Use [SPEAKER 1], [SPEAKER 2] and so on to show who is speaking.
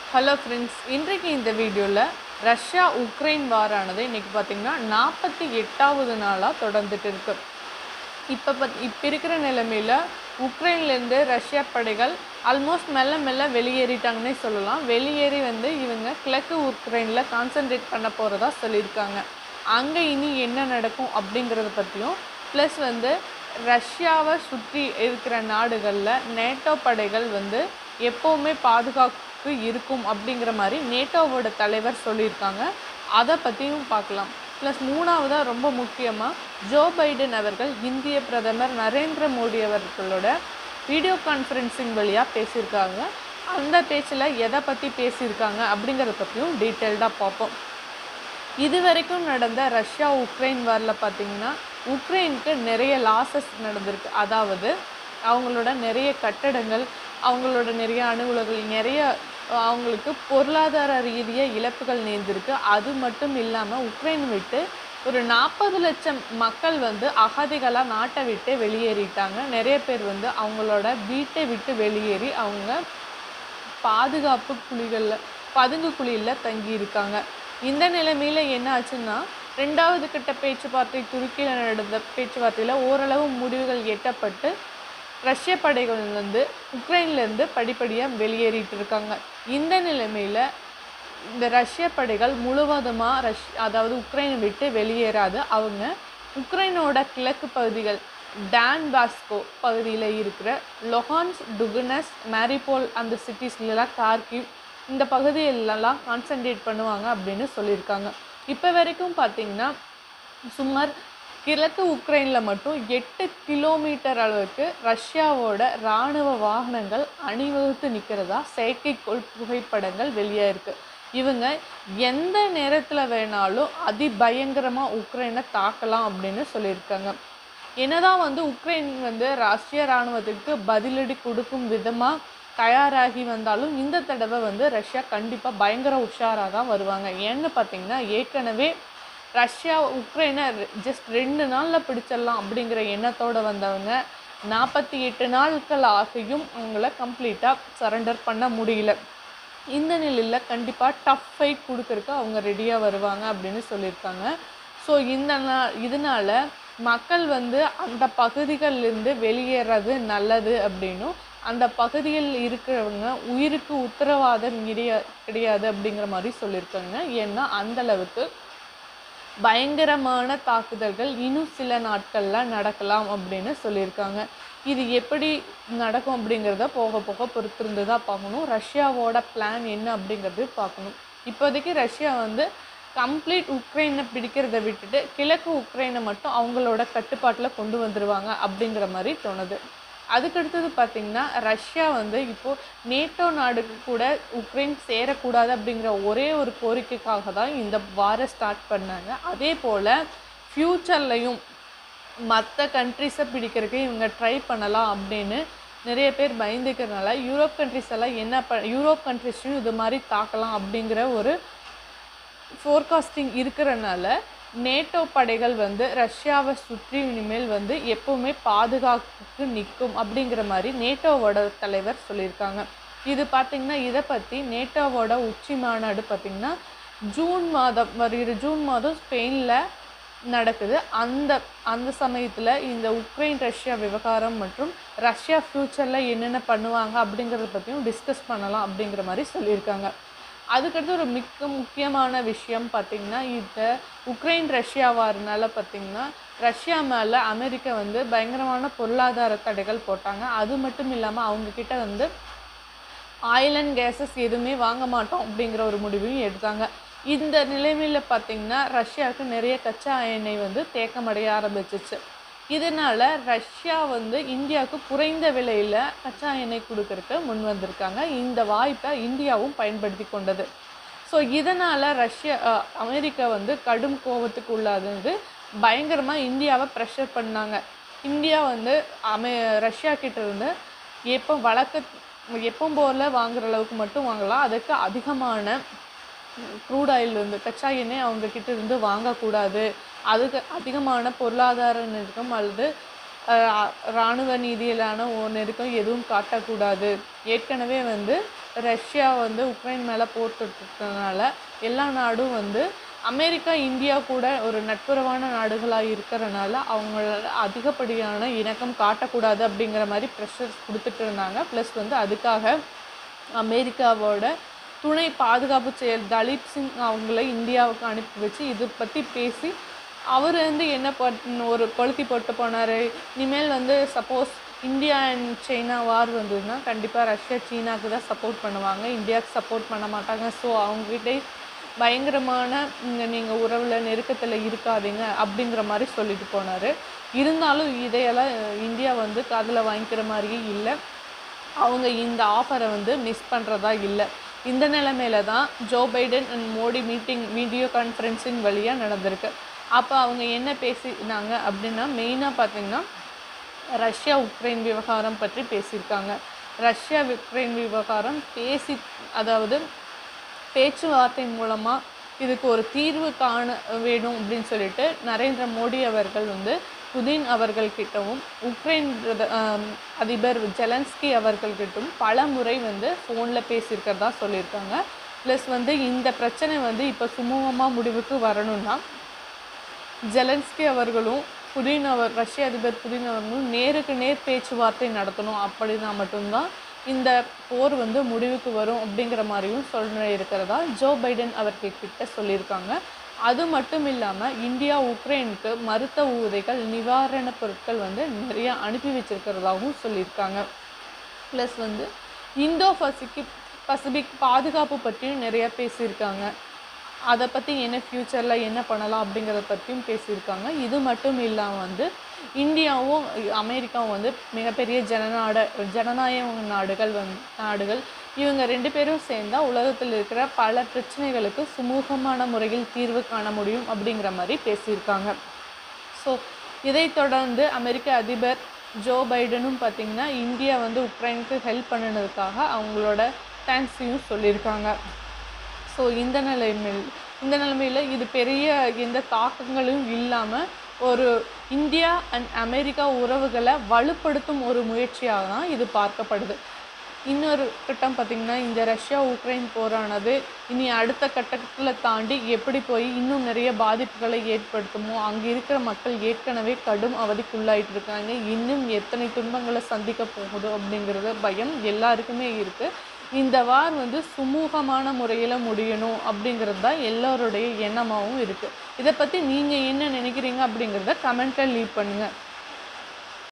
[SPEAKER 1] hello friends இன்றைக்கு இந்த வீடியோவில் ரஷ்யா உக்ரைன் வாரானது இன்றைக்கி பார்த்திங்கன்னா நாற்பத்தி எட்டாவது நாளாக தொடர்ந்துட்டு இருக்கு இப்போ பத் இப்போ இருக்கிற நிலைமையில் உக்ரைன்லேருந்து ரஷ்யா படைகள் ஆல்மோஸ்ட் மெல்ல மெல்ல வெளியேறிட்டாங்கன்னே சொல்லலாம் வெளியேறி வந்து இவங்க கிழக்கு உக்ரைனில் கான்சென்ட்ரேட் பண்ண போகிறதா சொல்லியிருக்காங்க அங்கே இனி என்ன நடக்கும் அப்படிங்கிறத பற்றியும் ப்ளஸ் வந்து ரஷ்யாவை சுற்றி இருக்கிற நாடுகளில் நேட்டோ படைகள் வந்து எப்போவுமே பாதுகாப்பு இருக்கும் அப்படிங்கிற மாதிரி நேட்டோவோட தலைவர் சொல்லியிருக்காங்க அதை பற்றியும் பார்க்கலாம் ப்ளஸ் மூணாவதாக ரொம்ப முக்கியமாக ஜோ பைடன் அவர்கள் இந்திய பிரதமர் நரேந்திர மோடி அவர்களோட வீடியோ கான்ஃபரன்சிங் வழியாக பேசியிருக்காங்க அந்த பேச்சில் எதை பற்றி பேசியிருக்காங்க அப்படிங்கிறத பற்றியும் டீட்டெயில்டாக பார்ப்போம் இது வரைக்கும் நடந்த ரஷ்யா உக்ரைன் வாரில் பார்த்தீங்கன்னா உக்ரைனுக்கு நிறைய லாசஸ் நடந்திருக்கு அதாவது அவங்களோட நிறைய கட்டடங்கள் அவங்களோட நிறைய அணுகுலர்கள் நிறைய அவங்களுக்கு பொருளாதார ரீதியாக இழப்புகள் நேர்ந்திருக்கு அது மட்டும் இல்லாமல் உக்ரைன் விட்டு ஒரு நாற்பது லட்சம் மக்கள் வந்து அகதிகளாக நாட்டை விட்டு வெளியேறிட்டாங்க நிறைய பேர் வந்து அவங்களோட வீட்டை விட்டு வெளியேறி அவங்க பாதுகாப்பு குழிகளில் பதுங்கு குழியில் தங்கி இருக்காங்க இந்த நிலைமையில் என்ன ஆச்சுன்னா ரெண்டாவது கட்ட பேச்சுவார்த்தை துருக்கியில் நடந்த பேச்சுவார்த்தையில் ஓரளவு முடிவுகள் எட்டப்பட்டு ரஷ்ய படைகள் வந்து உக்ரைன்லேருந்து படிப்படியாக வெளியேறிட்டு இருக்காங்க இந்த நிலைமையில் இந்த ரஷ்ய படைகள் முழுவதுமாக ரஷ் அதாவது உக்ரைனை விட்டு வெளியேறாது அவங்க உக்ரைனோட கிழக்கு பகுதிகள் டான் பாஸ்கோ பகுதியில் இருக்கிற லொஹான்ஸ் டுகுனஸ் மேரிபோல் அந்த சிட்டிஸ்லாம் கார்கிவ் இந்த பகுதியிலலாம் கான்சென்ட்ரேட் பண்ணுவாங்க அப்படின்னு சொல்லியிருக்காங்க இப்போ வரைக்கும் பார்த்தீங்கன்னா சுமார் கிழக்கு உக்ரைனில் மட்டும் எட்டு கிலோமீட்டர் அளவுக்கு ரஷ்யாவோட இராணுவ வாகனங்கள் அணிவகுத்து நிற்கிறதா செயற்கைக்கோள் புகைப்படங்கள் வெளியாயிருக்கு இவங்க எந்த நேரத்தில் வேணாலும் அதிபயங்கரமாக உக்ரைனை தாக்கலாம் அப்படின்னு சொல்லியிருக்காங்க என்னதான் வந்து உக்ரைன் வந்து ரஷ்ய இராணுவத்துக்கு பதிலடி கொடுக்கும் விதமாக தயாராகி வந்தாலும் இந்த தடவை வந்து ரஷ்யா கண்டிப்பாக பயங்கர உஷாராக தான் வருவாங்க ஏன்னு பார்த்தீங்கன்னா ஏற்கனவே ரஷ்யா உக்ரைனை ஜஸ்ட் ரெண்டு நாளில் பிடிச்சிடலாம் அப்படிங்கிற எண்ணத்தோடு வந்தவங்க நாற்பத்தி எட்டு நாட்கள் ஆகியும் அவங்கள கம்ப்ளீட்டாக சரண்டர் பண்ண முடியல இந்த நிலையில் கண்டிப்பாக டஃப் ஃபைட் கொடுக்கறக்கு அவங்க ரெடியாக வருவாங்க அப்படின்னு சொல்லியிருக்காங்க ஸோ இந்த நா இதனால் மக்கள் வந்து அந்த பகுதிகளிலிருந்து வெளியேறது நல்லது அப்படின்னும் அந்த பகுதியில் இருக்கிறவங்க உயிருக்கு உத்தரவாதம் கிடையா கிடையாது அப்படிங்கிற மாதிரி சொல்லியிருக்காங்க ஏன்னா அந்தளவுக்கு பயங்கரமான தாக்குதல்கள் இன்னும் சில நாட்களில் நடக்கலாம் அப்படின்னு சொல்லியிருக்காங்க இது எப்படி நடக்கும் அப்படிங்கிறத போக போக பொறுத்திருந்து தான் பார்க்கணும் ரஷ்யாவோட பிளான் என்ன அப்படிங்கிறது பார்க்கணும் இப்போதைக்கு ரஷ்யா வந்து கம்ப்ளீட் உக்ரைனை பிடிக்கிறத விட்டுட்டு கிழக்கு உக்ரைனை மட்டும் அவங்களோட கட்டுப்பாட்டில் கொண்டு வந்துடுவாங்க அப்படிங்கிற மாதிரி தோணுது அதுக்கடுத்தது பார்த்திங்கன்னா ரஷ்யா வந்து இப்போது நேட்டோ நாடுக்கு கூட உக்ரைன் சேரக்கூடாது அப்படிங்கிற ஒரே ஒரு கோரிக்கைக்காக தான் இந்த வாரை ஸ்டார்ட் பண்ணாங்க அதே போல் ஃப்யூச்சர்லையும் மற்ற கண்ட்ரிஸை பிடிக்கிறதுக்கு இவங்க ட்ரை பண்ணலாம் அப்படின்னு நிறைய பேர் பயந்துக்கிறதுனால யூரோப் கண்ட்ரிஸ் எல்லாம் என்ன ப யூரோப் கண்ட்ரிஸையும் இது மாதிரி தாக்கலாம் அப்படிங்கிற ஒரு ஃபோர்காஸ்டிங் இருக்கிறனால நேட்டோ படைகள் வந்து ரஷ்யாவை சுற்றி இனிமேல் வந்து எப்பவுமே பாதுகாப்புக்கு நிற்கும் அப்படிங்கிற மாதிரி நேட்டோவோட தலைவர் சொல்லியிருக்காங்க இது பார்த்திங்கன்னா இதை பற்றி நேட்டோவோட உச்சி மாநாடு பார்த்திங்கன்னா ஜூன் மாதம் வருகிற ஜூன் மாதம் ஸ்பெயினில் நடக்குது அந்த அந்த சமயத்தில் இந்த உக்ரைன் ரஷ்யா விவகாரம் மற்றும் ரஷ்யா ஃப்யூச்சரில் என்னென்ன பண்ணுவாங்க அப்படிங்கிறத பற்றியும் டிஸ்கஸ் பண்ணலாம் அப்படிங்கிற மாதிரி சொல்லியிருக்காங்க அதுக்கடுத்து ஒரு மிக்க முக்கியமான விஷயம் பார்த்திங்கன்னா இந்த உக்ரைன் ரஷ்யா வாரனால பார்த்திங்கன்னா ரஷ்யா மேலே அமெரிக்கா வந்து பயங்கரமான பொருளாதார தடைகள் போட்டாங்க அது மட்டும் இல்லாமல் அவங்கக்கிட்ட வந்து ஆயில் அண்ட் கேஸஸ் எதுவுமே வாங்க மாட்டோம் அப்படிங்கிற ஒரு முடிவையும் எடுத்தாங்க இந்த நிலைமையில் பார்த்திங்கன்னா ரஷ்யாவுக்கு நிறைய கச்சா எண்ணெய் வந்து தேக்கமடைய ஆரம்பிச்சிச்சு இதனால் ரஷ்யா வந்து இந்தியாவுக்கு குறைந்த விலையில் கச்சா எண்ணெய் கொடுக்கறக்கு முன் வந்திருக்காங்க இந்த வாய்ப்பை இந்தியாவும் பயன்படுத்தி கொண்டது ஸோ இதனால் ரஷ்யா அமெரிக்கா வந்து கடும் கோபத்துக்கு உள்ளாது பயங்கரமாக இந்தியாவை ப்ரெஷர் பண்ணாங்க இந்தியா வந்து அமெ ரஷ்யா கிட்ட இருந்து எப்போ வழக்க எப்போ போல் வாங்குற அளவுக்கு மட்டும் வாங்கலாம் அதுக்கு அதிகமான க்ரூட் ஆயில் வந்து கச்சா எண்ணெய் அவங்க கிட்ட இருந்து வாங்கக்கூடாது அதுக்கு அதிகமான பொருளாதார நெருக்கம் அல்லது அஹ், இராணுவ நீதியிலான ஒரு நெருக்கம் எதுவும் காட்டக்கூடாது ஏற்கனவே வந்து ரஷ்யா வந்து உக்ரைன் மேலே போட்டுட்ருக்கறனால எல்லா நாடும் வந்து அமெரிக்கா இந்தியா கூட ஒரு நட்புறவான நாடுகளாக இருக்கிறனால அவங்களால அதிகப்படியான இணக்கம் காட்டக்கூடாது அப்படிங்கிற மாதிரி ப்ரெஷர்ஸ் கொடுத்துட்டு இருந்தாங்க ப்ளஸ் வந்து அதுக்காக அமெரிக்காவோட துணை பாதுகாப்பு செயல் தலீப் சிங் அவங்கள இந்தியாவுக்கு அனுப்பி வச்சு இது பற்றி பேசி அவர் வந்து என்ன பண் ஒரு கொளுத்தி போட்டு போனார் இனிமேல் வந்து suppose India and China war வந்ததுன்னா கண்டிப்பாக ரஷ்யா சீனாவுக்கு தான் சப்போர்ட் பண்ணுவாங்க இந்தியாவுக்கு சப்போர்ட் பண்ண மாட்டாங்க ஸோ அவங்ககிட்ட பயங்கரமான நீங்கள் உறவில் நெருக்கத்தில் இருக்காதீங்க அப்படிங்கிற மாதிரி சொல்லிட்டு போனார் இருந்தாலும் இதையெல்லாம் இந்தியா வந்து காதில் வாங்கிக்கிற மாதிரியே இல்லை அவங்க இந்த ஆஃபரை வந்து மிஸ் பண்ணுறதா இல்லை இந்த நிலைமையில தான் Joe Biden and Modi meeting video conferencing வழியாக நடந்திருக்கு அப்போ அவங்க என்ன பேசினாங்க அப்படின்னா மெயினாக பார்த்தீங்கன்னா ரஷ்யா உக்ரைன் விவகாரம் பற்றி பேசியிருக்காங்க ரஷ்யா உக்ரைன் விவகாரம் பேசி அதாவது பேச்சுவார்த்தை மூலமாக இதுக்கு ஒரு தீர்வு காண வேணும் அப்படின்னு சொல்லிட்டு நரேந்திர மோடி அவர்கள் வந்து புதின் அவர்கள்கிட்டவும் உக்ரைன் பிரத- ஆம், அதிபர் ஜெலன்ஸ்கி அவர்கள்கிட்டும் பல முறை வந்து ஃபோனில் பேசியிருக்கிறதா சொல்லியிருக்காங்க ப்ளஸ் வந்து இந்த பிரச்சனை வந்து இப்போ சுமூகமாக முடிவுக்கு வரணும்னா ஜெலன்ஸ்கி அவர்களும் புதின் அவர் ரஷ்ய அதிபர் புதின் அவர்களும் நேருக்கு நேர் பேச்சுவார்த்தை நடத்தணும் அப்படின்னா மட்டும்தான் இந்த போர் வந்து முடிவுக்கு வரும் அப்படிங்கிற மாதிரியும் சொல்ல இருக்கிறதா ஜோ பைடன் அவர்கள்கிட்ட சொல்லியிருக்காங்க அது மட்டும் இல்லாமல் இந்தியா உக்ரைனுக்கு மருத்துவ உதவிகள் நிவாரணப் பொருட்கள் வந்து நிறைய அனுப்பி வச்சிருக்கிறதாகவும் சொல்லியிருக்காங்க ப்ளஸ் வந்து இந்தோ பசிபிக் பசிபிக் பாதுகாப்பு பற்றியும் நிறைய பேசியிருக்காங்க அதை பற்றி என்ன ஃப்யூச்சரில் என்ன பண்ணலாம் அப்படிங்கிறத பற்றியும் பேசியிருக்காங்க இது மட்டும் இல்லாமல் வந்து இந்தியாவும் அமெரிக்காவும் வந்து மிகப்பெரிய ஜனநாட ஜனநாயக நாடுகள் வந் நாடுகள் இவங்க ரெண்டு பேரும் சேர்ந்தா உலகத்தில் இருக்கிற பல பிரச்சனைகளுக்கு சுமூகமான முறையில் தீர்வு காண முடியும் அப்படிங்கிற மாதிரி பேசியிருக்காங்க ஸோ இதைத் தொடர்ந்து அமெரிக்க அதிபர் ஜோ பைடனும் பார்த்திங்கன்னா இந்தியா வந்து உக்ரைனுக்கு ஹெல்ப் பண்ணினதுக்காக அவங்களோட தேங்க்ஸையும் சொல்லியிருக்காங்க ஸோ இந்த நிலைமையில் இந்த நிலைமையில் இது பெரிய எந்த தாக்கங்களும் இல்லாமல் ஒரு இந்தியா அண்ட் அமெரிக்கா உறவுகளை வலுப்படுத்தும் ஒரு முயற்சியாக தான் இது பார்க்கப்படுது இன்னொரு கட்டம் பார்த்திங்கன்னா இந்த ரஷ்யா உக்ரைன் போரானது இனி அடுத்த கட்டத்தில் தாண்டி எப்படி போய் இன்னும் நிறைய பாதிப்புகளை ஏற்படுத்துமோ அங்கே இருக்கிற மக்கள் ஏற்கனவே கடும் அவதிக்குள்ளாயிட்டு இருக்காங்க இன்னும் எத்தனை துன்பங்களை சந்திக்க போகுதோ அப்படிங்கிறது பயம் எல்லாருக்குமே இருக்குது இந்த வார் வந்து சுமூகமான முறையில் முடியணும் அப்படிங்கிறது தான் எல்லோருடைய எண்ணமாகவும் இருக்குது இதை பற்றி நீங்கள் என்ன நினைக்கிறீங்க அப்படிங்கிறத கமெண்ட்டில் லீவ் பண்ணுங்கள்